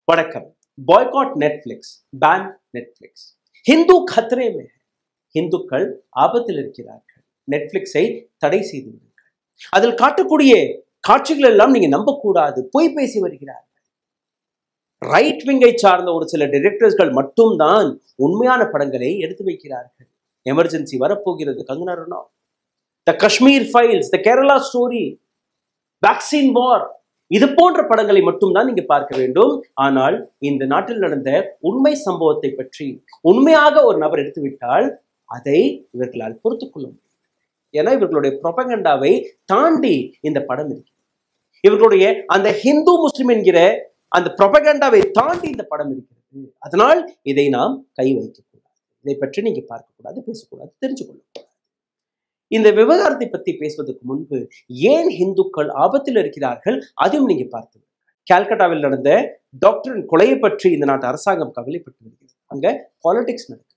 வணக்கம் boycott Netflix ban Netflix Hindu கத்ரே மே ஹை. இந்துக்கள் ஆபத்தில் இருக்கிறார்கள் நெட்ஃபிளிக்ஸை தடை செய்து விடுங்கள் அதில் காட்டக்கூடிய காட்சிகள் எல்லாம் நீங்க நம்பக்கூடாது பொய் பேசி வருகிறார்கள் ரைட் விங்கை சார்ந்த ஒரு சில டிரெக்டர்ஸ்கள் மட்டும்தான் உண்மையான படங்களை எடுத்து வைக்கிறார்கள் எமர்ஜென்சி வரப்போகிறது Kangana Ranaut the Kashmir files the Kerala story vaccine war இது போன்ற படங்களை மட்டும்தான் நீங்க பார்க்க வேண்டும் ஆனால் இந்த நாட்டில் நடந்த உண்மை சம்பவத்தை பற்றி உண்மையாக ஒரு நபர் எடுத்துவிட்டால் அதை இவர்களால் பொறுத்துக் கொள்ள முடியும் ஏன்னா இவர்களுடைய ப்ரொபகண்டாவை தாண்டி இந்த படம் இருக்கு இவர்களுடைய அந்த ஹிந்து முஸ்லிம் என்கிற அந்த ப்ரொபகண்டாவை தாண்டி இந்த படம் இருக்கிறது அதனால் இதை நாம் கை வைக்கக்கூடாது இதை பற்றி நீங்க பார்க்கக்கூடாது பேசக்கூடாது தெரிஞ்சு கொள்ளக்கூடாது இந்த விவகாரத்தை பத்தி பேசுவதற்கு முன்பு ஏன் இந்துக்கள் ஆபத்தில் இருக்கிறார்கள் அதையும் நீங்க பார்த்து கால்கட்டாவில் நடந்த டாக்டரின் கொலையை பற்றி இந்த நாட்டு அரசாங்கம் கவலைப்பட்டு வருகிறது அங்க பாலிடிக்ஸ் நடக்குது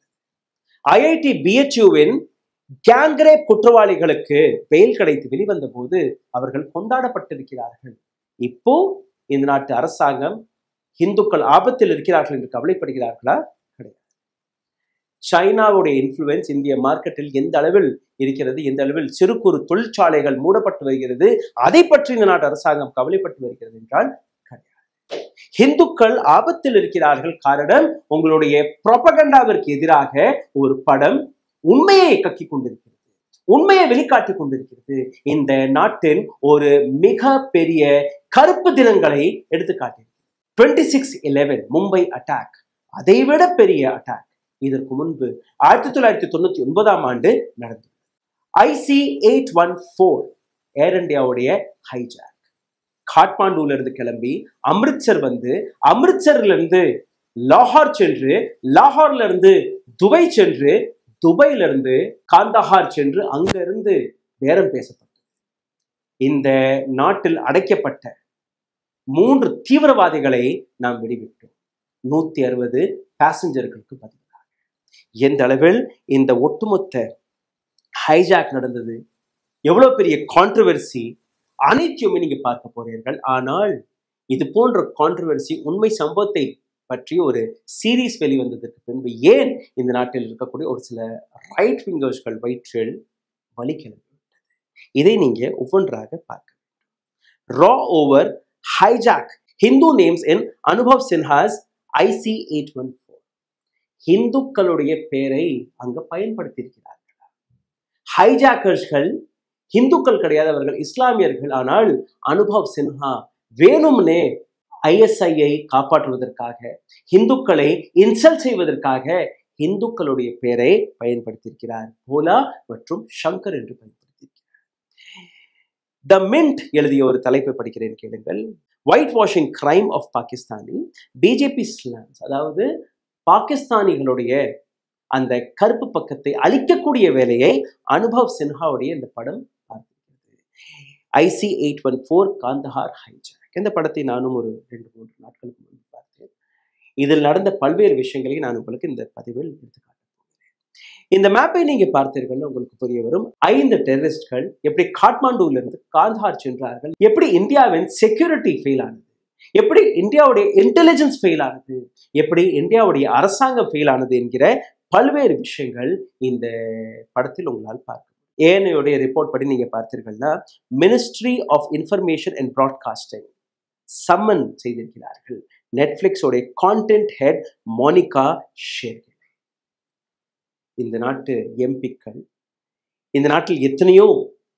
ஐஐடி பிஹெச்யூவின் கேங்ரேப் குற்றவாளிகளுக்கு பெயில் கிடைத்து வெளிவந்த போது அவர்கள் கொண்டாடப்பட்டிருக்கிறார்கள் இப்போ இந்த நாட்டு அரசாங்கம் இந்துக்கள் ஆபத்தில் இருக்கிறார்கள் என்று கவலைப்படுகிறார்களா கிடையாது சைனாவுடைய இன்ஃப்ளூயன்ஸ் இந்திய மார்க்கெட்டில் எந்த அளவில் இருக்கிறது எந்த அளவில் சிறு குறு தொழிற்சாலைகள் மூடப்பட்டு வருகிறது அதை பற்றி இந்த நாட்டு அரசாங்கம் கவலைப்பட்டு வருகிறது என்றால் கிடையாது இந்துக்கள் ஆபத்தில் இருக்கிறார்கள் காரணம் உங்களுடைய ப்ரொபகண்டாவிற்கு எதிராக ஒரு படம் உண்மையை கக்கி கொண்டிருக்கிறது உண்மையை வெளிக்காட்டிக் கொண்டிருக்கிறது இந்த நாட்டின் ஒரு மிக பெரிய கருப்பு தினங்களை எடுத்து காட்டியிருக்கிறது twenty six eleven Mumbai attack அதைவிட பெரிய அட்டாக் இதற்கு முன்பு ஆயிரத்தி தொள்ளாயிரத்தி தொண்ணூத்தி ஒன்பதாம் ஆண்டு நடந்தது IC eight one four air இந்தியாவுடைய ஹைஜாக் காட்மாண்டுல இருந்து கிளம்பி அமிர்த்சர் வந்து அமிர்த்சர்ல இருந்து லாஹோர் சென்று லாஹோர்ல இருந்து துபாய் சென்று துபாயில இருந்து காந்தஹார் சென்று அங்க இருந்து பேரம் பேசப்பட்டது இந்த நாட்டில் அடைக்கப்பட்ட மூன்று தீவிரவாதிகளை நாம் விடுவிட்டோம் நூத்தி அறுபது பேசஞ்சர்களுக்கு பதிலாக எந்த அளவில் இந்த ஒட்டுமொத்த ஹைஜாக் நடந்தது எவ்வளவு பெரிய கான்ட்ரவர்சி அனைத்தையுமே நீங்க பார்க்க போறீர்கள் ஆனால் இது போன்ற கான்ட்ரவர்சி உண்மை சம்பவத்தை பற்றி ஒரு சீரீஸ் வெளிவந்ததற்கு பின்பு ஏன் இந்த நாட்டில் இருக்கக்கூடிய ஒரு சில ரைட் விங்கர்ஸ்கள் வயிற்றில் வலி கிளம்பிவிட்டது இதை நீங்க ஒவ்வொன்றாக பார்க்க வேண்டும் ரா over hijack Hindu names in Anubhav Sinha's IC eight one four ஹிந்துக்களுடைய பெயரை அங்க பயன்படுத்தியிருக்கிறார்கள் ஹைஜாக்கர்ஸ்கள் ஹிந்துக்கள் கிடையாது அவர்கள் இஸ்லாமியர்கள் ஆனால் அனுபவ் சின்ஹா வேணும்னே ஐஎஸ்ஐயை காப்பாற்றுவதற்காக இந்துக்களை இன்சல்ட் செய்வதற்காக இந்துக்களுடைய பெயரை பயன்படுத்தியிருக்கிறார் போலா மற்றும் சங்கர் என்று பயன்படுத்தியிருக்கிறார் த மின்ட் எழுதிய ஒரு தலைப்பை படிக்கிறேன் கேளுங்கள் white washing crime of Pakistani BJP slams அதாவது பாகிஸ்தானிகளுடைய அந்த கருப்பு பக்கத்தை அழிக்கக்கூடிய வேலையை அனுபவ் சின்ஹாவுடைய இந்த படம் பார்த்திருக்கிறது IC eight one four Kandahar hijack இந்த படத்தை நானும் ஒரு ரெண்டு மூன்று நாட்களுக்கு முன்பு பார்த்தேன் இதில் நடந்த பல்வேறு விஷயங்களை நான் உங்களுக்கு இந்த பதிவில் எடுத்துக்காட்ட போகிறேன் இந்த மேப்பை நீங்க பார்த்தீர்கள் உங்களுக்கு புரிய வரும் ஐந்து டெரரிஸ்ட்கள் எப்படி காட்மாண்டுல இருந்து காந்தார் சென்றார்கள் எப்படி இந்தியாவின் செக்யூரிட்டி ஃபெயில் ஆனது எப்படி இந்தியாவுடைய இன்டெலிஜென்ஸ் ஃபெயில் ஆனது எப்படி இந்தியாவுடைய அரசாங்கம் ஃபெயில் ஆனது என்கிற பல்வேறு விஷயங்கள் இந்த படத்தில் உங்களால் பார்க்க ஏனையுடைய ரிப்போர்ட் படி நீங்க பார்த்தீர்கள்னா ministry of information and broadcasting summon செய்திருக்கிறார்கள் நெட்ஃபிளிக்ஸோடைய கான்டென்ட் ஹெட் மோனிகா ஷேர்கில் இந்த நாட்டு எம்பிக்கள் இந்த நாட்டில் எத்தனையோ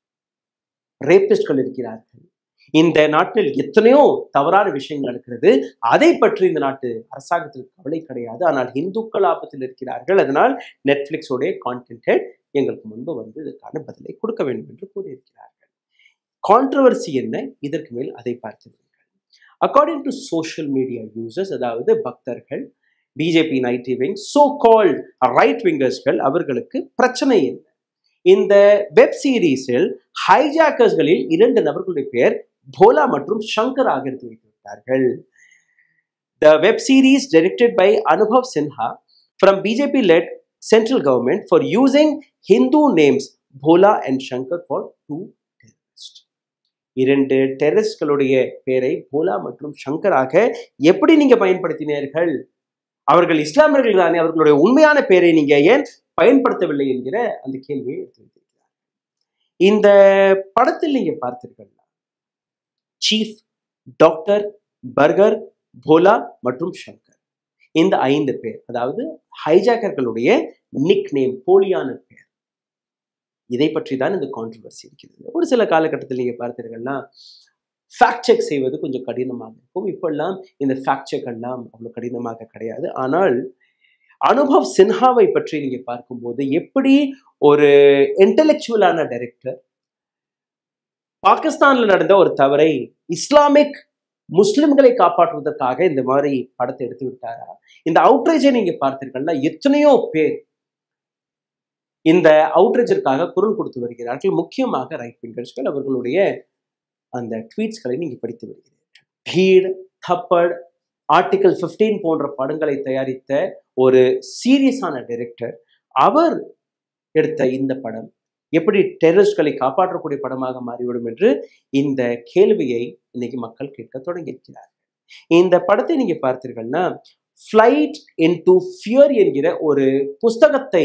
ரேபிஸ்ட்கள் இருக்கிறார்கள் இந்த நாட்டில் எத்தனையோ தவறான விஷயங்கள் இருக்கிறது அதை பற்றி இந்த நாட்டு அரசாங்கத்திற்கு கவலை கிடையாது ஆனால் இந்துக்கள் ஆபத்தில் இருக்கிறார்கள் அதனால் நெட்ஃபிளிக்ஸோடைய கான்டென்ட் ஹெட் எங்களுக்கு முன்பு வந்து இதற்கான பதிலை கொடுக்க வேண்டும் என்று கூறியிருக்கிறார்கள் கான்ட்ரவர்சி என்ன இதற்கு மேல் அதை பார்த்து according to social media users அதாவது பக்தர்கள் BJP IT wing so called right விங்கர்ஸ்கள் அவர்களுக்கு பிரச்சனை என்ன இந்த வெப் சீரீஸில் ஹைஜாக்கர்ஸ்களில் இரண்டு நபர்களுடைய பெயர் போலா மற்றும் சங்கர் ஆக எடுத்து வைத்துவிட்டார்கள் the web series directed by Anubhav Sinha from BJP led central government for using Hindu names Bhola and Shankar for two terrorist இரண்டு டெரரிஸ்ட்களுடைய பெயரை போலா மற்றும் சங்கராக எப்படி நீங்க பயன்படுத்தினீர்கள் அவர்கள் இஸ்லாமியர்கள் தானே அவர்களுடைய உண்மையான பெயரை நீங்க ஏன் பயன்படுத்தவில்லை என்கிற அந்த கேள்வியை எடுத்து வைத்திருக்கிறார் இந்த படத்தில் நீங்க பார்த்தீர்கள் சீஃப் டாக்டர் பர்கர் போலா மற்றும் சங்கர் இந்த ஐந்து பேர் அதாவது ஹைஜாக்கர்களுடைய நிக் நேம் போலியான பெயர் இதை பற்றி தான் இந்த கான்ட்ரவர்சி இருக்கிறது ஒரு சில காலகட்டத்தில் நீங்க பார்த்தீர்கள்னா ஃபேக்ட் செக் செய்வது கொஞ்சம் கடினமாக இருக்கும் இப்பெல்லாம் இந்த ஃபேக்ட் செக் எல்லாம் அவ்வளவு கடினமாக கிடையாது ஆனால் அனுபவ் சின்ஹாவை பற்றி நீங்க பார்க்கும்போது எப்படி ஒரு இன்டலெக்சுவலான டைரக்டர் பாகிஸ்தான்ல நடந்த ஒரு தவறை இஸ்லாமிக் முஸ்லிம்களை காப்பாற்றுவதற்காக இந்த மாதிரி படத்தை எடுத்து விட்டாரா இந்த அவுட்ரேஜை நீங்க பார்த்தீர்கள்னா எத்தனையோ பேர் இந்த அவுட்ரேஜிற்காக குரல் கொடுத்து வருகிறார்கள் முக்கியமாக ரைட் விங்கர்ஸ்கள் அவர்களுடைய அந்த ட்வீட்ஸ்களை நீங்க படித்து வருகிறீர்கள் பீட் தப்பட் ஆர்டிகல் பிப்டீன் போன்ற படங்களை தயாரித்த ஒரு சீரியஸான டைரக்டர் அவர் எடுத்த இந்த படம் எப்படி டெரரிஸ்ட்களை காப்பாற்றக்கூடிய படமாக மாறிவிடும் என்று இந்த கேள்வியை இன்னைக்கு மக்கள் கேட்க தொடங்கியிருக்கிறார்கள் இந்த படத்தை நீங்க பார்த்தீர்கள்னா ஃப்ளைட் இன் டு ஃபியர் என்கிற ஒரு புஸ்தகத்தை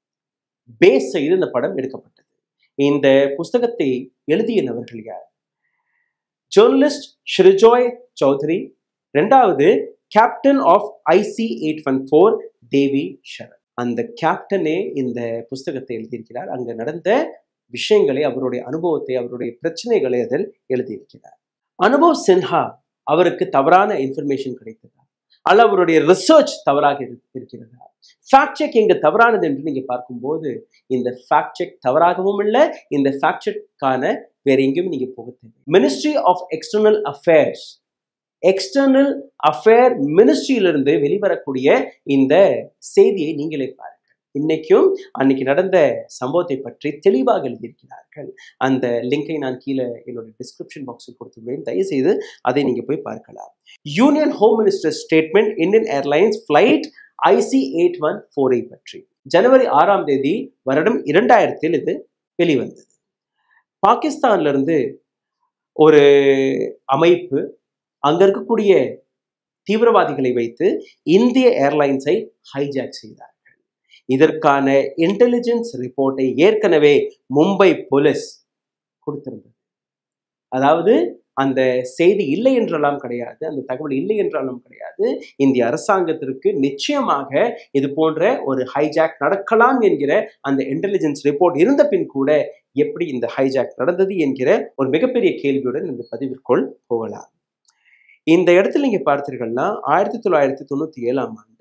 பேஸ் செய்து இந்த படம் எடுக்கப்பட்டது இந்த புஸ்தகத்தை எழுதிய நபர்கள் யார் ஜேர்னலிஸ்ட் ஸ்ரிஜாய் சௌத்ரி ரெண்டாவது captain of IC eight one four Devi Sharan அந்த கேப்டனே இந்த புஸ்தகத்தை எழுதியிருக்கிறார் அங்க நடந்த விஷயங்களை அவருடைய அனுபவத்தை அவருடைய பிரச்சனைகளை அதில் எழுதியிருக்கிறார் அனுபவ் சின்ஹா அவருக்கு தவறான இன்ஃபர்மேஷன் கிடைத்ததா அல்ல அவருடைய ரிசர்ச் தவறாக இருக்கிறதா ஃபேக்ட் செக் எங்க தவறானது என்று நீங்க பார்க்கும்போது இந்த ஃபேக்ட் செக் தவறாகவும் இல்லை இந்த ஃபேக்ட் செக்கான வேற எங்கேயும் நீங்க போக தேவை ministry of external affairs external affair மினிஸ்ட்ரியிலிருந்து வெளிவரக்கூடிய இந்த செய்தியை நீங்களே பாருங்கள் இன்னைக்கும் அன்னைக்கு நடந்த சம்பவத்தை பற்றி தெளிவாக எழுதியிருக்கிறார்கள் அந்த லிங்கை நான் கீழே என்னோட டிஸ்கிரிப்ஷன் பாக்ஸில் கொடுத்துள்ளேன் தயவுசெய்து அதை நீங்க போய் பார்க்கலாம் union home minister statement Indian airlines flight IC eight one ஃபோரை பற்றி ஜனவரி ஆறாம் தேதி வருடம் இரண்டாயிரத்தில் இது வெளிவந்தது பாகிஸ்தான்ல இருந்து ஒரு அமைப்பு அங்க இருக்கக்கூடிய தீவிரவாதிகளை வைத்து இந்திய ஏர்லைன்ஸை ஹைஜாக் செய்தார்கள் இதற்கான இன்டெலிஜென்ஸ் ரிப்போர்ட்டை ஏற்கனவே மும்பை போலீஸ் கொடுத்திருந்தது அதாவது அந்த செய்தி இல்லை என்றெல்லாம் கிடையாது அந்த தகவல் இல்லை என்றாலும் கிடையாது இந்திய அரசாங்கத்திற்கு நிச்சயமாக இது போன்ற ஒரு ஹைஜாக் நடக்கலாம் என்கிற அந்த இன்டெலிஜென்ஸ் ரிப்போர்ட் இருந்த பின் கூட எப்படி இந்த ஹைஜாக் நடந்தது என்கிற ஒரு மிகப்பெரிய கேள்வியுடன் இந்த பதிவிற்குள் போகலாம் இந்த இடத்துல நீங்க பார்த்தீர்கள்னா ஆயிரத்தி தொள்ளாயிரத்தி தொண்ணூத்தி ஏழாம் ஆண்டு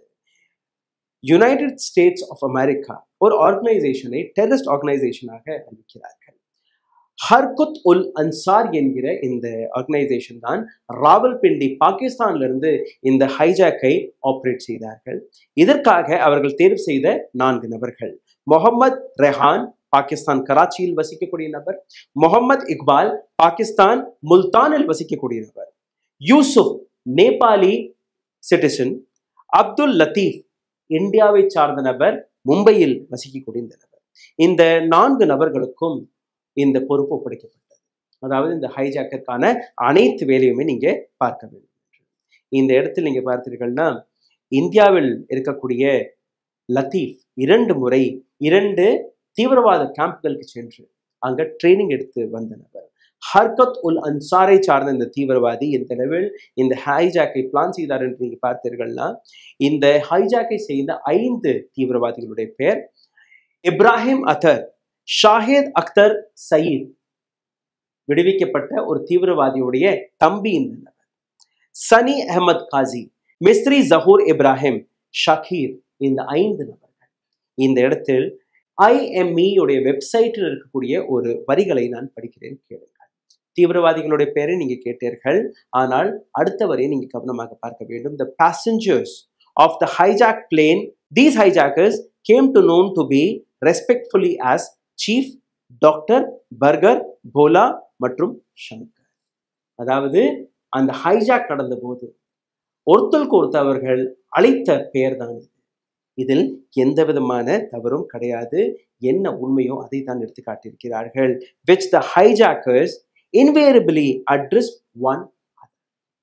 யுனைடெட் ஸ்டேட்ஸ் ஆஃப் அமெரிக்கா ஒரு ஆர்கனைசேஷனை டெரரிஸ்ட் ஆர்கனைசேஷனாக அறிவிக்கிறார்கள் ஹர்குத் உல் அன்சார் என்கிற இந்த ஆர்கனைசேஷன் தான் ராவல்பிண்டி பாகிஸ்தான்ல இருந்து இந்த ஹைஜாக்கை ஆப்ரேட் செய்தார்கள் இதற்காக அவர்கள் தேர்வு செய்த நான்கு நபர்கள் முகமது ரெஹான் பாகிஸ்தான் கராச்சியில் வசிக்கக்கூடிய நபர் முகமது இக்பால் பாகிஸ்தான் முல்தானில் வசிக்கக்கூடிய நபர் யூசுப் நேபாளி சிட்டிசன் அப்துல் லத்தீப் இந்தியாவை சார்ந்த நபர் மும்பையில் வசிக்கக்கூடிய இந்த நபர் இந்த நான்கு நபர்களுக்கும் இந்த பொறுப்பு ஒப்படைக்கப்பட்டது அதாவது இந்த ஹைஜாக்கிற்கான அனைத்து வேலையுமே நீங்க பார்க்க வேண்டும் இந்த இடத்தில் நீங்க பார்த்தீர்கள்னா இந்தியாவில் இருக்கக்கூடிய லத்தீப் இரண்டு முறை இரண்டு தீவிரவாத கேம்ப்களுக்கு சென்று அங்க ட்ரைனிங் எடுத்து வந்த நபர் ஹர்கத் உல் அன்சாரை சார்ந்த இந்த தீவிரவாதி இந்த லெவல் இந்த ஹைஜாக்கை பிளான் செய்தார் என்று நீங்க பார்த்தீர்கள்னா இந்த ஹைஜாக்கை செய்த ஐந்து தீவிரவாதிகளுடைய பெயர் இப்ராஹிம் அத்தர் ஷாஹித் அக்தர் சயீத் விடுவிக்கப்பட்ட ஒரு தீவிரவாதியுடைய தம்பி இந்த நபர் சனி அஹமத் காசி மிஸ்ரி ஜஹூர் இப்ராஹிம் ஷக்கீர் இந்த ஐந்து நபர்கள் இந்த இடத்தில் ஐஎம்இ உடைய வெப்சைட்டில் இருக்கக்கூடிய ஒரு வரிகளை நான் படிக்கிறேன் கேளுங்கள் தீவிரவாதிகளுடைய பெயரை நீங்க கேட்டீர்கள் ஆனால் அடுத்த வரையை நீங்க கவனமாக பார்க்க வேண்டும் the passengers of the hijack plane these hijackers came to known to be respectfully as chief doctor burger Bhola மற்றும் ஷங்கர் அதாவது அந்த ஹைஜாக் நடந்த போது ஒருத்தருக்கு ஒருத்தவர்கள் அழைத்த பெயர் தான் இது இதில் எந்த விதமான தவறும் கிடையாது என்ன உண்மையோ அதை தான் எடுத்து காட்டியிருக்கிறார்கள் which the hijackers invariably addressed one other.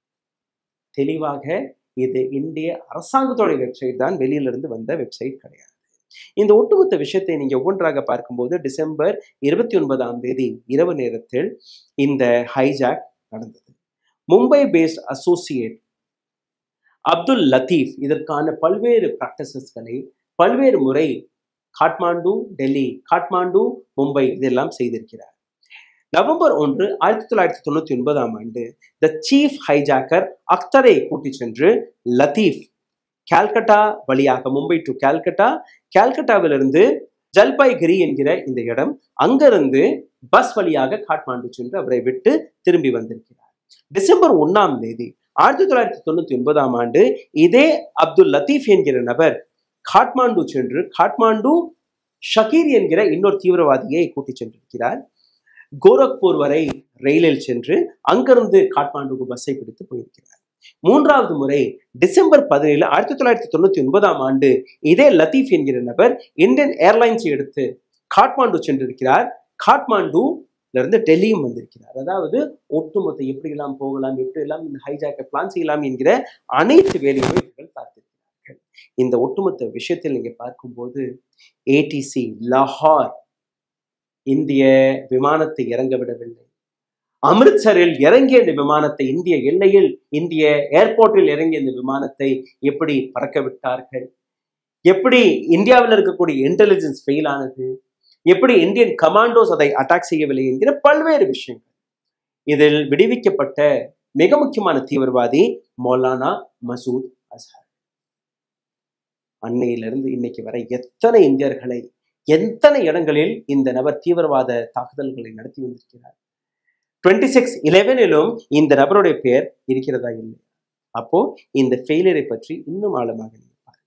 தெளிவாக இது இந்திய அரசாங்கத்தோட வெப்சைட் தான் வெளியிலிருந்து வந்த வெப்சைட் கிடையாது இந்த ஒட்டுமொத்த விஷயத்தை நீங்க ஒவ்வொன்றாக பார்க்கும்போது டிசம்பர் இருபத்தி ஒன்பதாம் தேதி இரவு நேரத்தில் இந்த ஹைஜாக் நடந்தது மும்பை பேஸ்ட் அசோசியேட் அப்துல் லத்தீப் இதற்கான பல்வேறு ப்ராக்டிசஸ்களை பல்வேறு முறை காட்மாண்டு டெல்லி காட்மாண்டு மும்பை இதெல்லாம் செய்திருக்கிறார் நவம்பர் ஒன்று ஆயிரத்தி தொள்ளாயிரத்தி தொண்ணூத்தி ஒன்பதாம் ஆண்டு த சீஃப் ஹைஜாக்கர் அக்தரை கூட்டிச் சென்று லத்தீப் கால்கட்டா வழியாக மும்பை டு கால்கட்டா கால்கட்டாவிலிருந்து ஜல்பாய்கிரி என்கிற இந்த இடம் அங்கிருந்து பஸ் வழியாக காட்மாண்டு சென்று அவரை விட்டு திரும்பி வந்திருக்கிறார் டிசம்பர் ஒன்னாம் தேதி ஆயிரத்தி தொள்ளாயிரத்தி தொண்ணூத்தி ஒன்பதாம் ஆண்டு இதே அப்துல் லத்தீப் என்கிற நபர் காட்மாண்டு சென்று காட்மாண்டு ஷகீர் என்கிற இன்னொரு தீவிரவாதியை கூட்டிச் சென்றிருக்கிறார் கோரக்பூர் வரை ரயிலில் சென்று அங்கிருந்து காட்மாண்டுக்கு பஸ்ஸை பிடித்து போயிருக்கிறார் மூன்றாவது முறை டிசம்பர் பதினேழு ஆயிரத்தி தொள்ளாயிரத்தி தொண்ணூத்தி ஒன்பதாம் ஆண்டு இதே லத்தீப் என்கிற நபர் இந்தியன் ஏர்லைன்ஸ் எடுத்து காட்மாண்டு சென்றிருக்கிறார் காட்மாண்டு இருந்து டெல்லியும் வந்திருக்கிறார் அதாவது ஒட்டுமொத்த எப்படியெல்லாம் போகலாம் எப்படியெல்லாம் இந்த ஹைஜாக்கை பிளான் செய்யலாம் என்கிற அனைத்து வேலையுமே இவர்கள் பார்த்திருக்கிறார்கள் இந்த ஒட்டுமொத்த விஷயத்தில் நீங்க பார்க்கும்போது ஏடிசி லாஹார் இந்திய விமானத்தை இறங்க விடவில்லை அமிர்த்சரில் இறங்கிய இந்த விமானத்தை இந்திய எல்லையில் இந்திய ஏர்போர்ட்டில் இறங்கிய இந்த விமானத்தை எப்படி பறக்க விட்டார்கள் எப்படி இந்தியாவில் இருக்கக்கூடிய இன்டெலிஜென்ஸ் ஃபெயில் ஆனது எப்படி இந்தியன் கமாண்டோஸ் அதை அட்டாக் செய்யவில்லை என்கிற பல்வேறு விஷயங்கள் இதில் விடுவிக்கப்பட்ட மிக முக்கியமான தீவிரவாதி மௌலானா மசூத் அஸ்ஹர் அன்னையிலிருந்து இன்னைக்கு வரை எத்தனை இந்தியர்களை எத்தனை இடங்களில் இந்த நபர் தீவிரவாத தாக்குதல்களை நடத்தி வந்திருக்கிறார் டுவெண்ட்டி சிக்ஸ் இலெவனிலும் இந்த நபருடைய பெயர் இருக்கிறதா இல்லை அப்போ இந்த ஃபெயிலியரை பற்றி இன்னும் ஆழமாக நீங்க பாருங்க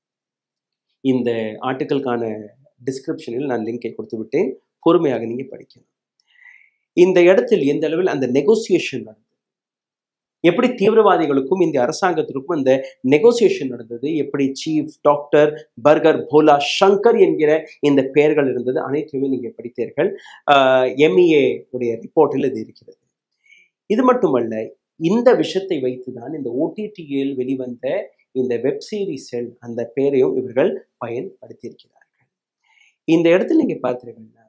இந்த ஆர்டிக்கலுக்கான டிஸ்கிரிப்ஷனில் நான் லிங்கை கொடுத்து விட்டேன் பொறுமையாக நீங்க படிக்கணும் இந்த இடத்தில் எந்த அளவில் அந்த நெகோசியேஷன் நடந்தது எப்படி தீவிரவாதிகளுக்கும் இந்த அரசாங்கத்திற்கும் அந்த நெகோசியேஷன் நடந்தது எப்படி சீஃப் டாக்டர் பர்கர் போலா சங்கர் என்கிற இந்த பெயர்கள் இருந்தது அனைத்துமே நீங்க படித்தீர்கள் எம்இஏ உடைய ரிப்போர்ட்டில் இது இருக்கிறது இது மட்டுமல்ல இந்த விஷயத்தை வைத்துதான் இந்த ஓடிடியில் வெளிவந்த இந்த வெப் சீரிஸில் அந்த பெயரையும் இவர்கள் பயன்படுத்தியிருக்கிறார்கள் இந்த இடத்துல நீங்க பார்த்தீங்கன்னா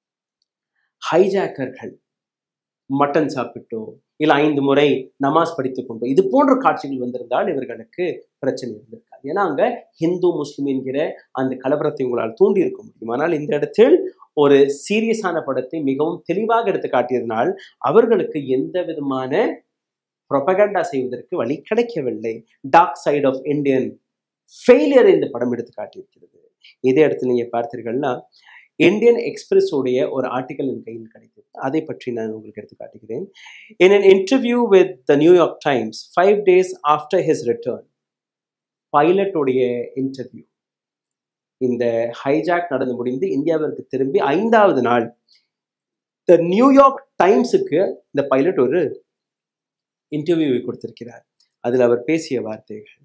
ஹைஜாக்கர்கள் மட்டன் சாப்பிட்டோ இல்லை ஐந்து முறை நமாஸ் படித்துக் கொண்டோ இது போன்ற காட்சிகள் வந்திருந்தால் இவர்களுக்கு பிரச்சனை இருந்திருக்காது ஏன்னா அங்க ஹிந்து முஸ்லிம் என்கிற அந்த கலவரத்தை உங்களால் தூண்டி இருக்க முடியும் ஆனால் இந்த இடத்தில் ஒரு சீரியஸான படத்தை மிகவும் தெளிவாக எடுத்து காட்டியதனால் அவர்களுக்கு எந்த விதமான ப்ரொபகண்டா செய்வதற்கு வழி கிடைக்கவில்லை dark side of Indian failure இந்த படம் எடுத்து காட்டியிருக்கிறது இதே இடத்துல நீங்க பார்த்தீர்கள்னா இந்தியன் எக்ஸ்பிரஸ் உடைய ஒரு ஆர்டிக்கல் என் கையில் கிடைத்தது அதை பற்றி நான் உங்களுக்கு எடுத்து காட்டுகிறேன் in an interview with the New York Times five days after his return பைலட்டுடைய இன்டர்வியூ இந்த ஹைஜாக் நடந்து முடிந்து இந்தியாவிற்கு திரும்பி ஐந்தாவது நாள் த நியூயார்க் டைம்ஸுக்கு இந்த பைலட் ஒரு இன்டர்வியூவை கொடுத்திருக்கிறார் அதில் அவர் பேசிய வார்த்தைகள்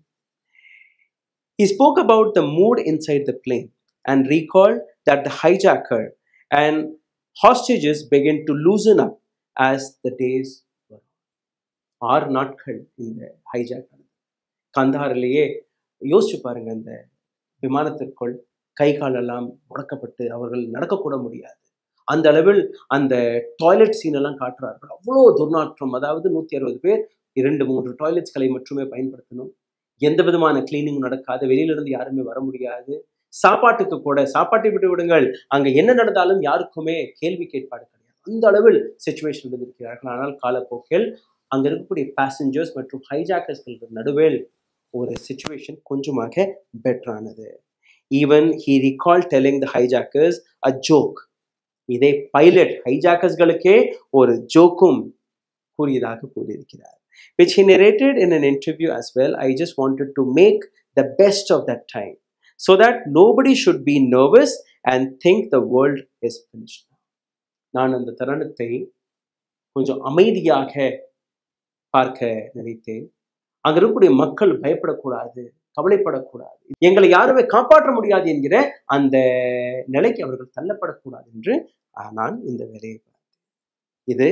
He spoke about the mood inside the plane and recalled that the hijacker and hostages began to loosen up as the days were. ஆறு நாட்கள் இந்த ஹைஜாக் கந்தாரிலேயே யோசிச்சு பாருங்க அந்த விமானத்திற்குள் கை காலெல்லாம் முடக்கப்பட்டு அவர்கள் நடக்கக்கூட முடியாது அந்த அளவில் அந்த டாய்லெட் சீன் எல்லாம் காட்டுறார்கள் அவ்வளோ துர்நாற்றம் அதாவது நூற்றி அறுபது பேர் இரண்டு மூன்று டாய்லெட்ஸ்களை மட்டுமே பயன்படுத்தணும் எந்த விதமான கிளீனிங் நடக்காது வெளியிலிருந்து யாருமே வர முடியாது சாப்பாட்டுக்கு கூட சாப்பாட்டை விட்டு விடுங்கள் அங்க என்ன நடந்தாலும் யாருக்குமே கேள்வி கேட்பாடு கிடையாது அந்த அளவில் சுச்சுவேஷன் இருந்திருக்கிறார்கள் ஆனால் காலப்போக்கில் அங்க இருக்கக்கூடிய பேசஞ்சர்ஸ் மற்றும் ஹைஜாக்கர்ஸ்களுக்கு நடுவில் ஒரு சுச்சுவேஷன் கொஞ்சமாக பெட்டரானது even he recall telling the hijackers a joke இதே பைலட் ஹைஜாக்கர்ஸ்களுக்கே ஒரு ஜோக்கும் கூறியதாக கூறியிருக்கிறார் which he narrated in an interview as well. I just wanted to make the best of that time so that nobody should be nervous and think the world is finished. நான் அந்த தருணத்தை கொஞ்சம் அமைதியாக பார்க்க நினைத்தேன் அங்க இருக்கக்கூடிய மக்கள் பயப்படக்கூடாது கவலைப்படக்கூடாது எங்களை யாருமே காப்பாற்ற முடியாது என்கிற அந்த நிலைக்கு அவர்கள் தள்ளப்படக்கூடாது என்று நான் இந்த வேலையை பார்த்தேன் இது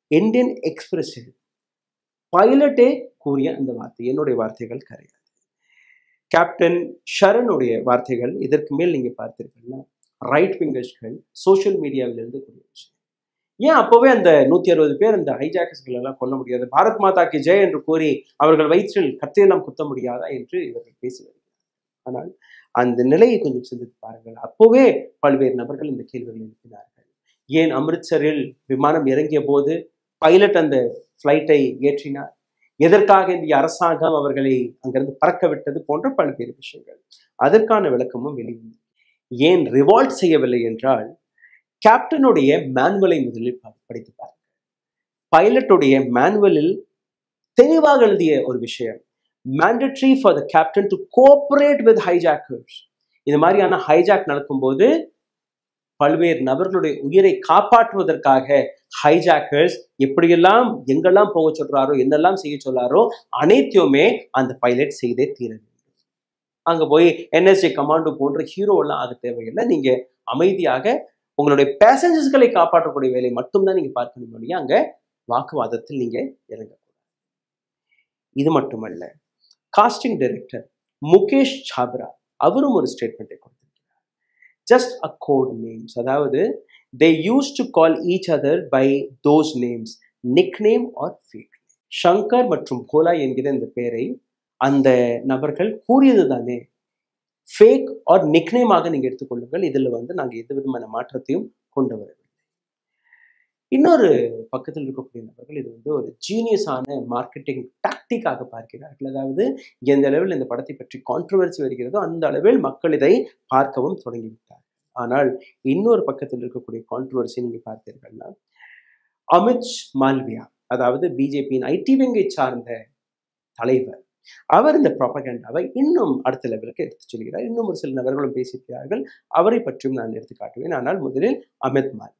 இந்தியன் எக்ஸ்பிரஸில் பைலட்டே கூறிய அந்த வார்த்தை என்னுடைய வார்த்தைகள் கிடையாது கேப்டன் ஷரனுடைய வார்த்தைகள் இதற்கு மேல் நீங்க பார்த்தீர்கள்னா ரைட் விங்கர்ஸ்கள் சோஷியல் மீடியாவில் எழுதக்கூடிய விஷயம் ஏன் அப்போவே அந்த நூத்தி அறுபது பேர் அந்த ஹைஜாக்கர்ஸ்கள் எல்லாம் கொல்ல முடியாது பாரத் மாதா கி ஜெய் என்று கூறி அவர்கள் வயிற்றில் கத்தையெல்லாம் குத்த முடியாதா என்று இவர்கள் பேசி வருகிறார் ஆனால் அந்த நிலையை கொஞ்சம் சிந்தித்து பாருங்கள் அப்போவே பல்வேறு நபர்கள் இந்த கேள்விகளை எழுப்பினார்கள் ஏன் அமிர்த்சரில் விமானம் இறங்கிய போது பைலட் அந்த ஃப்ளைட்டை ஏற்றினார் எதற்காக இந்திய அரசாங்கம் அவர்களை அங்கிருந்து பறக்க விட்டது போன்ற பல்வேறு விஷயங்கள் அதற்கான விளக்கமும் வெளிவந்தது ஏன் ரிவால்ட் செய்யவில்லை என்றால் கேப்டனுடைய மேனுவலை முதலில் ப- படித்து பாருங்கள் பைலட்டுடைய மேனுவலில் தெளிவாக எழுதிய ஒரு விஷயம் mandatory for the captain to cooperate with hijackers இது மாதிரியான ஹைஜாக் நடக்கும்போது பல்வேறு நபர்களுடைய உயிரை காப்பாற்றுவதற்காக ஹைஜாக்கர்ஸ் எப்படியெல்லாம் எங்கெல்லாம் போக சொல்றாரோ என்னெல்லாம் செய்ய சொல்லாரோ அனைத்தையுமே அந்த பைலட் செய்தே தீர வேண்டும் அங்க போய் என்எஸ்ஜே கமாண்டோ போன்ற ஹீரோ எல்லாம் ஆக தேவையில்லை நீங்க அமைதியாக உங்களுடைய பேசஞ்சர்ஸ்களை காப்பாற்றக்கூடிய வேலை மட்டும்தான் நீங்க பார்க்கணும் இல்லையா அங்க வாக்குவாதத்தில் நீங்க இறங்கக்கூடாது இது மட்டுமல்ல காஸ்டிங் டைரக்டர் முகேஷ் சாப்ரா அவரும் ஒரு ஸ்டேட்மெண்ட்டை கொடுத்திருக்கிறார் ஜஸ்ட் அ கோட் நேம்ஸ் அதாவது they use to call each other by those names nickname are fake Shankar மற்றும் போலா என்கிற இந்த பெயரை அந்த நபர்கள் கூறியது தானே ஃபேக் ஆர் நிக்னேமாக நீங்க எடுத்துக்கொள்ளுங்கள் இதுல வந்து நாங்க எந்த விதமான மாற்றத்தையும் கொண்டு வரவில்லை இன்னொரு பக்கத்தில் இருக்கக்கூடிய நபர்கள் இது வந்து ஒரு ஜீனியஸான மார்க்கெட்டிங் டாக்டிக்காக பார்க்கிறார்கள் அதாவது எந்த அளவில் இந்த படத்தை பற்றி கான்ட்ரவர்சி வருகிறதோ அந்த அளவில் மக்கள் இதை பார்க்கவும் தொடங்கிவிட்டார் ஆனால் இன்னொரு பக்கத்தில் இருக்கக்கூடிய கான்ட்ரவர்சி நீங்க பார்த்தீர்கள்னா அமித் மால்வியா அதாவது பிஜேபியின் ஐடி விங்கை சார்ந்த தலைவர் அவர் இந்த ப்ராபகண்டாவை இன்னும் அடுத்த லெவலுக்கு எடுத்து செல்கிறார் இன்னும் ஒரு சில நபர்களும் பேசியிருக்கிறார்கள் அவரை பற்றியும் நான் எடுத்து காட்டுவேன் ஆனால் முதலில் அமித் மால்வியா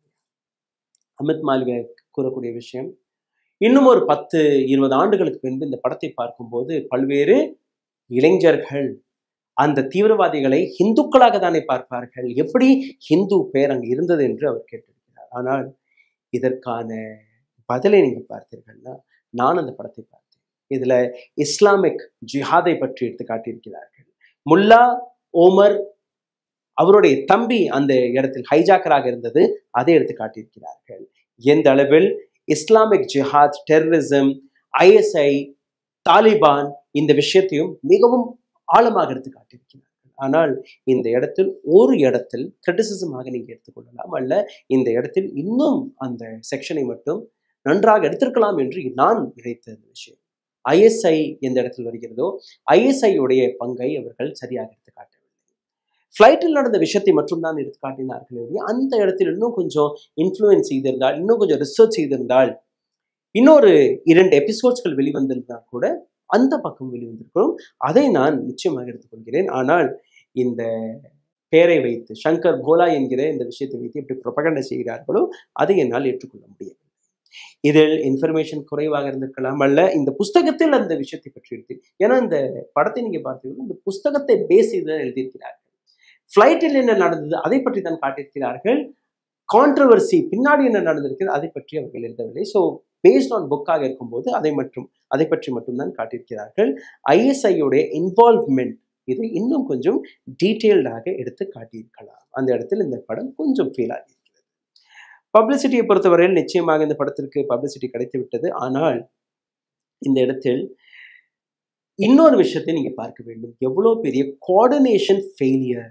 அமித் மால்வியா கூறக்கூடிய விஷயம் இன்னும் ஒரு பத்து இருபது ஆண்டுகளுக்கு பின்பு இந்த படத்தை பார்க்கும்போது பல்வேறு இளைஞர்கள் அந்த தீவிரவாதிகளை இந்துக்களாக தானே பார்ப்பார்கள் எப்படி ஹிந்து பெயர் அங்கு இருந்தது என்று அவர் கேட்டிருக்கிறார் ஆனால் இதற்கான பதிலை நீங்க பார்த்தீர்கள்னா நான் அந்த படத்தை பார்த்தேன் இதுல இஸ்லாமிக் ஜிஹாதை பற்றி எடுத்து காட்டியிருக்கிறார்கள் முல்லா ஓமர் அவருடைய தம்பி அந்த இடத்தில் ஹைஜாக்கராக இருந்தது அதை எடுத்து காட்டியிருக்கிறார்கள் எந்த அளவில் Islamic jihad terrorism ISI Taliban இந்த விஷயத்தையும் மிகவும் ஆழமாக எடுத்து காட்டியிருக்கிறார்கள் ஆனால் இந்த இடத்தில் ஒரு இடத்தில் கிரிட்டிசிசமாக நீங்க எடுத்துக்கொள்ளலாம் அல்ல இந்த இடத்தில் இன்னும் அந்த செக்ஷனை மட்டும் நன்றாக எடுத்திருக்கலாம் என்று நான் நினைத்த அந்த விஷயம் ஐஎஸ்ஐ எந்த இடத்தில் வருகிறதோ ஐஎஸ்ஐ உடைய பங்கை அவர்கள் சரியாக எடுத்து காட்டவில்லை ஃப்ளைட்டில் நடந்த விஷயத்தை மட்டும்தான் எடுத்து காட்டினார்களே ஒழிய அந்த இடத்தில் இன்னும் கொஞ்சம் இன்ஃப்ளூயன்ஸ் செய்திருந்தால் இன்னும் கொஞ்சம் ரிசர்ச் செய்திருந்தால் இன்னொரு இரண்டு எபிசோட்ஸ்கள் வெளிவந்திருந்தால் கூட அந்த பக்கம் வெளிவந்திருக்கிறோம் அதை நான் நிச்சயமாக எடுத்துக்கொள்கிறேன் ஆனால் இந்த பெயரை வைத்து சங்கர் போலா என்கிற இந்த விஷயத்தை வைத்து எப்படி ப்ரொபகண்டா செய்கிறார்களோ அதை என்னால் ஏற்றுக்கொள்ள முடியும் இதில் இன்ஃபர்மேஷன் குறைவாக இருந்திருக்கலாம் அல்ல இந்த புஸ்தகத்தில் அந்த விஷயத்தை பற்றி எடுத்து ஏன்னா இந்த படத்தை நீங்க பார்த்தீங்கன்னா இந்த புஸ்தகத்தை பேஸ் செய்து தான் எழுதியிருக்கிறார்கள் ஃப்ளைட்டில் என்ன நடந்தது அதை பற்றி தான் காட்டியிருக்கிறார்கள் கான்ட்ரவர்சி பின்னாடி என்ன நடந்திருக்கிறது அதை பற்றி அவர்கள் எழுதவில்லை ஸோ பேஸ்ட் ஆன் புக்காக இருக்கும்போது அதை மட்டும் அதை பற்றி மட்டும்தான் காட்டியிருக்கிறார்கள் ஐஎஸ்ஐயோடைய இன்வால்வ்மெண்ட் இதை இன்னும் கொஞ்சம் டீட்டெயில்டாக எடுத்து காட்டியிருக்கலாம் அந்த இடத்தில் இந்த படம் கொஞ்சம் ஃபீல் ஆகியிருக்கிறது பப்ளிசிட்டியை பொறுத்தவரையில் நிச்சயமாக இந்த படத்திற்கு பப்ளிசிட்டி கிடைத்து விட்டது ஆனால் இந்த இடத்தில் இன்னொரு விஷயத்தை நீங்க பார்க்க வேண்டும் எவ்வளோ பெரிய கோஆர்டினேஷன் ஃபெயிலியர்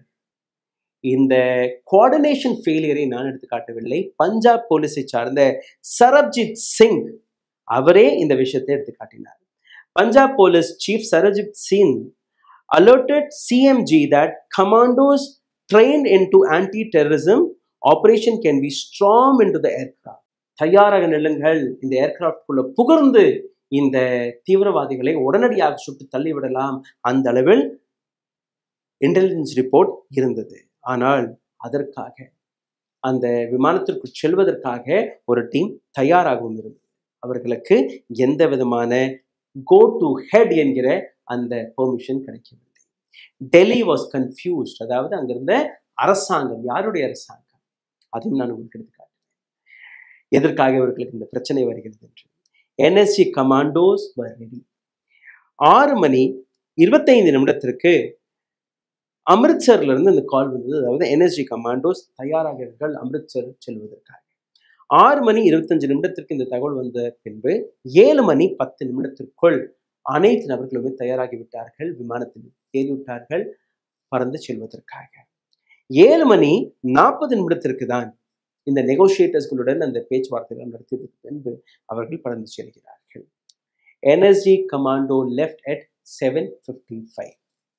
இந்த கோஆர்டினேஷன் ஃபெயிலியரை நான் எடுத்து காட்டவில்லை பஞ்சாப் போலீஸை சார்ந்த சரப்ஜித் சிங் அவரே இந்த விஷயத்தை எடுத்து காட்டினார் Punjab police chief Sarabjit Singh alerted CMG that commandos trained into anti-terrorism operation can be stormed into the aircraft. தயாராக நில்லுங்கள் இந்த ஏர்கிராஃப்ட்குள்ள புகர்ந்து இந்த தீவிரவாதிகளை உடனடியாக சுட்டு தள்ளிவிடலாம் அந்த அளவில் இன்டெலிஜென்ஸ் ரிப்போர்ட் இருந்தது ஆனால் அதற்காக அந்த விமானத்திற்குள் செல்வதற்காக ஒரு டீம் தயாராகவும் இருந்தது அவர்களுக்கு எந்த விதமான கோ டு ஹெட் என்கிற அந்த பெர்மிஷன் கிடைக்கவில்லை டெல்லி வாஸ் கன்ஃபியூஸ்ட் அதாவது அங்கிருந்த அரசாங்கம் யாருடைய அரசாங்கம் அதையும் நான் உங்களுக்கு எடுத்து காட்டுறேன் எதற்காக இவர்களுக்கு இந்த பிரச்சனை வருகிறது என்று என்எஸ்சி கமாண்டோஸ் ரெடி ஆறு மணி இருபத்தைந்து நிமிடத்திற்கு அமிர்த்சர்ல இருந்து இந்த கால் வந்தது அதாவது என்எஸ்ஜி கமாண்டோஸ் தயாராகிறார்கள் அமிர்த்சர் செல்வதற்காக ஆறு மணி இருபத்தஞ்சு நிமிடத்திற்கு இந்த தகவல் வந்த பின்பு ஏழு மணி பத்து நிமிடத்திற்குள் அனைத்து நபர்களுமே தயாராகி விட்டார்கள் விமானத்தில் ஏறிவிட்டார்கள் பறந்து செல்வதற்காக ஏழு மணி நாற்பது நிமிடத்திற்கு தான் இந்த நெகோசியேட்டர்ஸ்களுடன் அந்த பேச்சுவார்த்தைகள் நடத்தியதற்கு பின்பு அவர்கள் பறந்து செல்கிறார்கள் NSG commando left at seven fifty five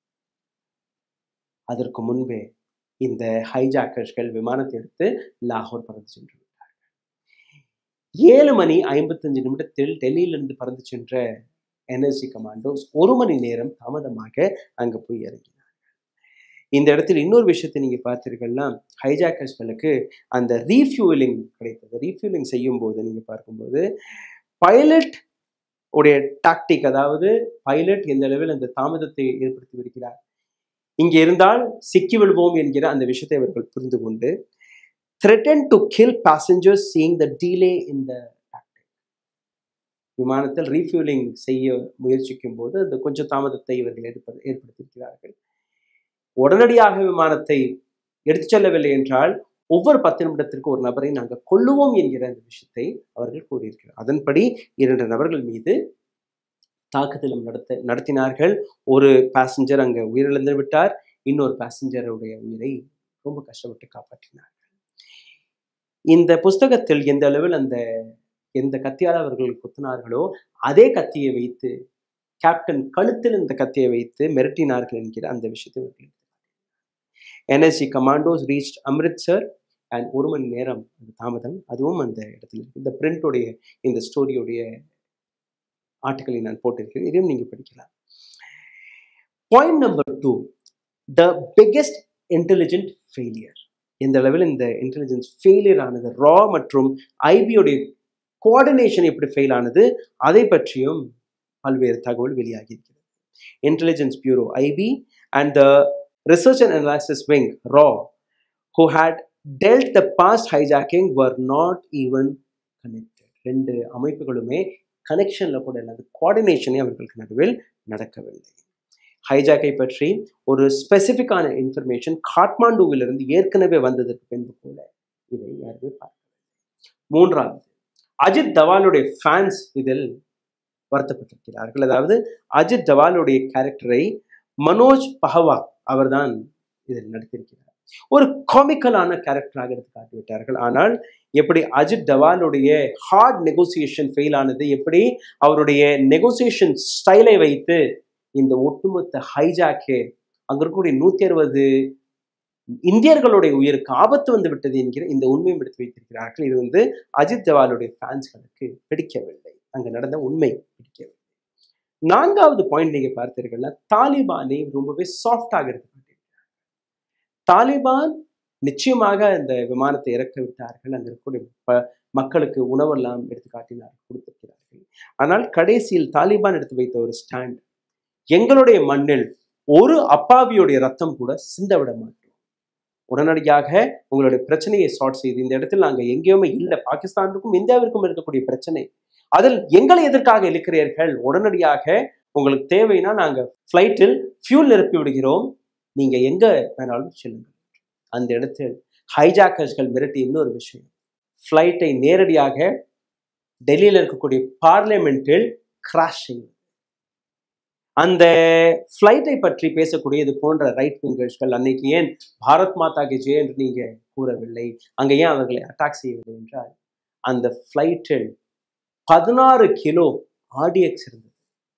அதற்கு முன்பே இந்த ஹைஜாக்கர்ஸ்கள் விமானத்தை எடுத்து லாகூர் பறந்து சென்று விட்டார்கள் ஏழு மணி ஐம்பத்தஞ்சு நிமிடத்தில் டெல்லியிலிருந்து பறந்து சென்ற என்எஸ்சி கமாண்டோஸ் ஒரு மணி நேரம் தாமதமாக அங்கே போய் இறங்கினார்கள் இந்த இடத்தில் இன்னொரு விஷயத்தை நீங்க பார்த்தீர்கள்னா ஹைஜாக்கர்ஸ்களுக்கு அந்த ரீஃபியூலிங் கிடைத்தது ரீஃபியூலிங் செய்யும் போது நீங்க பார்க்கும்போது பைலட் உடைய டாக்டிக் அதாவது பைலட் எந்த அளவில் அந்த தாமதத்தை ஏற்படுத்தி வருகிறார் இங்கே இருந்தால் சிக்கி விழுவோம் என்கிற அந்த விஷயத்தை அவர்கள் புரிந்து கொண்டு threaten to kill passengers seeing the delay in the tactic விமானத்தில் ரீஃபியூலிங் செய்ய முயற்சிக்கும் போது அந்த கொஞ்சம் தாமதத்தை இவர்கள் ஏற்ப ஏற்படுத்தியிருக்கிறார்கள் உடனடியாக விமானத்தை எடுத்துச் செல்லவில்லை என்றால் ஒவ்வொரு பத்து நிமிடத்திற்கு ஒரு நபரை நாங்கள் கொல்லுவோம் என்கிற அந்த விஷயத்தை அவர்கள் கூறியிருக்கிறார் அதன்படி இரண்டு நபர்கள் மீது தாக்குதலும் நடத்த நடத்தினார்கள் ஒரு பேசஞ்சர் அங்கே உயிரிழந்து விட்டார் இன்னொரு பேசஞ்சருடைய உயிரை ரொம்ப கஷ்டப்பட்டு காப்பாற்றினார்கள் இந்த புஸ்தகத்தில் எந்த அளவில் அந்த எந்த கத்தியால் அவர்கள் குத்தினார்களோ அதே கத்தியை வைத்து கேப்டன் கழுத்தில் இந்த கத்தியை வைத்து மிரட்டினார்கள் என்கிற அந்த விஷயத்தை அவர்கள் NSC commandos reach Amritsar and ஒரு மணி நேரம் அந்த தாமதம் அதுவும் அந்த இடத்துல இருக்கு இந்த பிரிண்டோடைய இந்த ஸ்டோரியுடைய ஆர்டிக்கலை நான் போட்டிருக்கிறேன் இதையும் நீங்கள் படிக்கலாம் point number two the biggest intelligent failure எந்த அளவில் இந்த இன்டெலிஜென்ஸ் ஃபெயிலியர் ஆனது ரா மற்றும் ஐபியோடைய கோஆர்டினேஷன் எப்படி ஃபெயில் ஆனது அதை பற்றியும் பல்வேறு தகவல் வெளியாகி இருக்கிறது intelligence bureau IB and the research and analysis wing ரா who had dealt the past hijacking were not even connected ரெண்டு அமைப்புகளுமே கனெக்ஷனில் கூட இல்லாத கோஆர்டினேஷனே அவர்களுக்கு நடுவில் நடக்கவில்லை ஹைஜாக்கை பற்றி ஒரு ஸ்பெசிஃபிக்கான இன்ஃபர்மேஷன் காட்மாண்டுவிலிருந்து ஏற்கனவே வந்ததற்கு பின்பு கூட இதை யாருமே பார்க்கவில்லை மூன்றாவது அஜித் தவாலுடைய ஃபேன்ஸ் இதில் வருத்தப்பட்டிருக்கிறார்கள் அதாவது அஜித் தவாலுடைய கேரக்டரை மனோஜ் பஹவா அவர்தான் இதில் நடித்திருக்கிறார் ஒரு காமிக்கலான கேரக்டராக எடுத்து காட்டிவிட்டார்கள் ஆனால் எப்படி அஜித் தவாலுடைய ஹார்ட் நெகோசியேஷன் ஃபெயில் ஆனது எப்படி அவருடைய நெகோசியேஷன் ஸ்டைலை வைத்து இந்த ஒட்டுமொத்த ஹைஜாக்கே அங்க இருக்கக்கூடிய நூத்தி அறுபது இந்தியர்களுடைய உயிருக்கு ஆபத்து வந்து விட்டது என்கிற இந்த உண்மையும் எடுத்து வைத்திருக்கிறார்கள் இது வந்து அஜித் ஜவாலுடைய ஃபேன்ஸ்களுக்கு பிடிக்கவில்லை அங்க நடந்த உண்மை பிடிக்கவில்லை நான்காவது பாயிண்ட் நீங்க பார்த்தீர்கள்னா தாலிபானை ரொம்பவே சாஃப்டாக எடுத்து தாலிபான் நிச்சயமாக இந்த விமானத்தை இறக்க விட்டார்கள் அங்க இருக்கக்கூடிய ப- மக்களுக்கு உணவெல்லாம் எடுத்து காட்டினார்கள் கொடுத்திருக்கிறார்கள் ஆனால் கடைசியில் தாலிபான் எடுத்து வைத்த ஒரு ஸ்டாண்ட் எங்களுடைய மண்ணில் ஒரு அப்பாவியுடைய ரத்தம் கூட சிந்த விட மாட்டோம் உடனடியாக உங்களுடைய பிரச்சனையை சார்ட் செய்து இந்த இடத்தில் நாங்கள் எங்கேயுமே இல்லை பாகிஸ்தானுக்கும் இந்தியாவிற்கும் இருக்கக்கூடிய பிரச்சனை அதில் எங்களை எதற்காக இழுக்கிறீர்கள் உடனடியாக உங்களுக்கு தேவைன்னா நாங்கள் ஃப்ளைட்டில் ஃபியூல் நிரப்பி விடுகிறோம் நீங்க எங்க வேணாலும் செல்லுங்கள் அந்த இடத்தில் ஹைஜாக்கர்ஸ்கள் மிரட்டி இன்னொரு விஷயம் ஃப்ளைட்டை நேரடியாக டெல்லியில் இருக்கக்கூடிய பார்லிமெண்ட்டில் கிராஷ் செய்யும் அந்த ஃப்ளைட்டை பற்றி பேசக்கூடிய இது போன்ற ரைட் விங்கர்ஸ்கள் அன்னைக்கு ஏன் பாரத் மாதா கி ஜெய் என்று நீங்க கூறவில்லை அங்க ஏன் அவர்களை அட்டாக் செய்யவில்லை என்றால் அந்த ஃப்ளைட்டில் பதினாறு கிலோ ஆர்டிஎக்ஸ் இருந்தது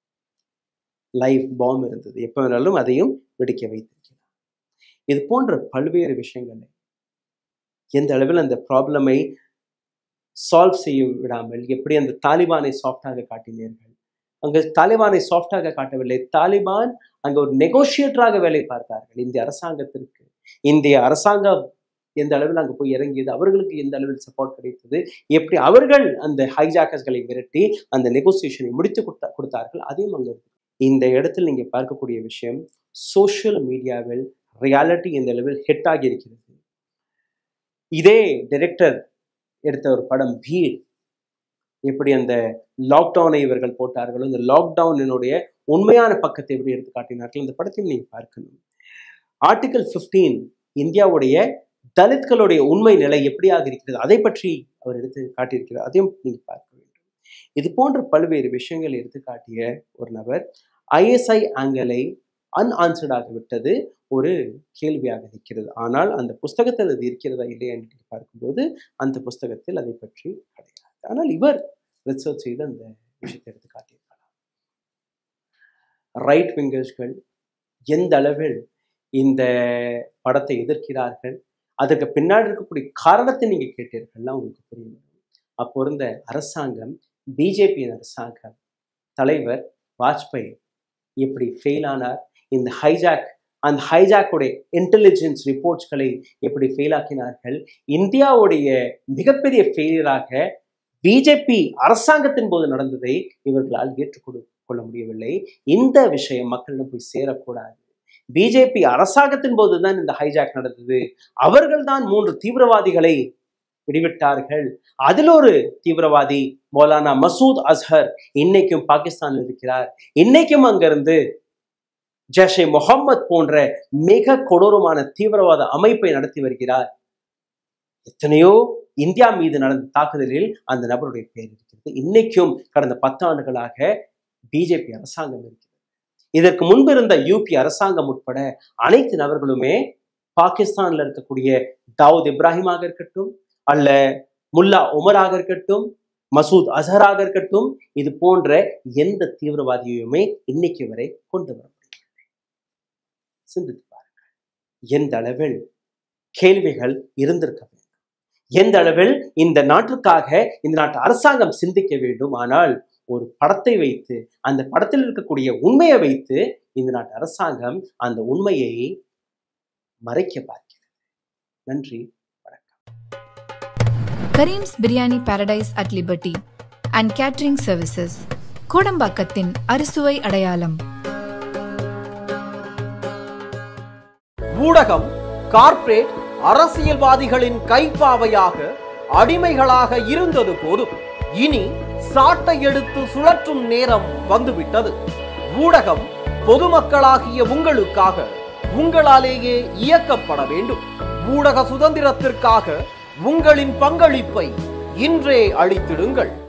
லைவ் பாம் இருந்தது எப்போ வேணாலும் அதையும் வெடிக்க வைத்திருக்கிறார் இது போன்ற பல்வேறு விஷயங்களை எந்த அளவில் அந்த ப்ராப்ளமை சால்வ் செய்ய விடாமல் எப்படி அந்த தாலிபானை சாஃப்டாக காட்டினீர்கள் அங்கு தாலிபானை சாஃப்டாக காட்டவில்லை தாலிபான் அங்க ஒரு நெகோசியேட்டராக வேலை பார்த்தார்கள் இந்திய அரசாங்கத்திற்கு இந்திய அரசாங்கம் எந்த அளவில் அங்கு போய் இறங்கியது அவர்களுக்கு எந்த அளவில் சப்போர்ட் கிடைத்தது எப்படி அவர்கள் அந்த ஹைஜாக்கர்ஸ்களை மிரட்டி அந்த நெகோசியேஷனை முடித்து கொடுத்தா கொடுத்தார்கள் அதையும் அங்க இருக்கு இந்த இடத்தில் நீங்க பார்க்கக்கூடிய விஷயம் சோஷியல் மீடியாவில் ரியாலிட்டி எந்த அளவில் ஹிட் ஆகி இருக்கிறது இதே டைரக்டர் எடுத்த ஒரு படம் பீட் எப்படி அந்த லாக்டவுனை இவர்கள் போட்டார்களோ இந்த லாக்டவுனினுடைய உண்மையான பக்கத்தை எப்படி எடுத்து காட்டினார்கள் இந்த படத்தையும் நீங்க பார்க்கணும் ஆர்டிகல் 15 இந்தியாவுடைய தலித்களுடைய உண்மை நிலை எப்படியாக இருக்கிறது அதை பற்றி அவர் எடுத்து காட்டியிருக்கிறார் அதையும் நீங்க பார்க்க வேண்டும் இது போன்ற பல்வேறு விஷயங்கள் எடுத்து காட்டிய ஒரு நபர் ஐஎஸ்ஐ ஆங்கலை அன்ஆன்சர்டாக விட்டது ஒரு கேள்வியாக இருக்கிறது ஆனால் அந்த புஸ்தகத்தில் அது இருக்கிறதா இல்லையா என்று பார்க்கும்போது அந்த புஸ்தகத்தில் அதை பற்றி கிடையாது ஆனால் இவர் ரிசர்ச் செய்து அந்த விஷயத்தை எடுத்து காட்டியிருக்கலாம் ரைட் விங்கர்ஸ்கள் எந்த அளவில் இந்த படத்தை எதிர்க்கிறார்கள் அதற்கு பின்னாடி இருக்கக்கூடிய காரணத்தை நீங்க கேட்டீர்கள்னா உங்களுக்கு புரியும் அப்போ இருந்த அரசாங்கம் பிஜேபியின் அரசாங்கம் தலைவர் வாஜ்பாய் எப்படி ஃபெயில் ஆனார் இந்த ஹைஜாக் அந்த ஹைஜாக்குடைய இன்டெலிஜென்ஸ் ரிப்போர்ட்ஸ்களை எப்படி ஃபெயில் ஆக்கினார்கள் இந்தியாவுடைய மிகப்பெரிய ஃபெயிலியராக பிஜேபி அரசாங்கத்தின் போது நடந்ததை இவர்களால் ஏற்றுக்கொடு கொள்ள முடியவில்லை இந்த விஷயம் மக்களிடம் போய் சேரக்கூடாது பிஜேபி அரசாங்கத்தின் போதுதான் இந்த ஹைஜாக் நடந்தது அவர்கள் தான் மூன்று தீவிரவாதிகளை விடுவிட்டார்கள் அதில் ஒரு தீவிரவாதி மௌலானா மசூத் அஸ்ஹர் இன்னைக்கும் பாகிஸ்தானில் இருக்கிறார் இன்னைக்கும் அங்கிருந்து ஜஷே முகம்மது போன்ற மிக கொடூரமான தீவிரவாத அமைப்பை நடத்தி வருகிறார் எத்தனையோ இந்தியா மீது நடந்த தாக்குதலில் அந்த நபருடைய பெயர் இருக்கிறது இன்னைக்கும் கடந்த பத்தாண்டுகளாக பிஜேபி அரசாங்கம் இருக்கிறது இதற்கு முன்பு இருந்த யூபி அரசாங்கம் உட்பட அனைத்து நபர்களுமே பாகிஸ்தான்ல இருக்கக்கூடிய தாவூத் இப்ராஹிமாக இருக்கட்டும் அல்ல முல்லா உமராக இருக்கட்டும் மசூத் அசராக இருக்கட்டும் இது போன்ற எந்த தீவிரவாதியுமே இன்னைக்கு வரை கொண்டு வர முடியவில்லை சிந்தித்து பாருங்கள் எந்த அளவில் கேள்விகள் இருந்திருக்க வேண்டும் எந்த அளவில் இந்த நாட்டுக்காக இந்த நாட்டு அரசாங்கம் சிந்திக்க வேண்டும் ஆனால் ஒரு படத்தை வைத்து அந்த படத்தில் இருக்கக்கூடிய உண்மையை வைத்து இந்த நாட்டு அரசாங்கம் அந்த உண்மையை மறைக்க பார்க்கிறது நன்றி Karim's biryani paradise at liberty and catering services கோடம்பாக்கத்தின் அறுசுவை அடையாளம் ஊடகம் கார்ப்பரேட் அரசியல்வாதிகளின் கைப்பாவையாக அடிமைகளாக இருந்தது போதும் இனி சாட்டை எடுத்து சுழற்றும் நேரம் வந்துவிட்டது ஊடகம் பொதுமக்களாகிய உங்களுக்காக உங்களாலேயே இயக்கப்பட வேண்டும் ஊடக சுதந்திரத்திற்காக உங்களின் பங்களிப்பை இன்றே அளித்திடுங்கள்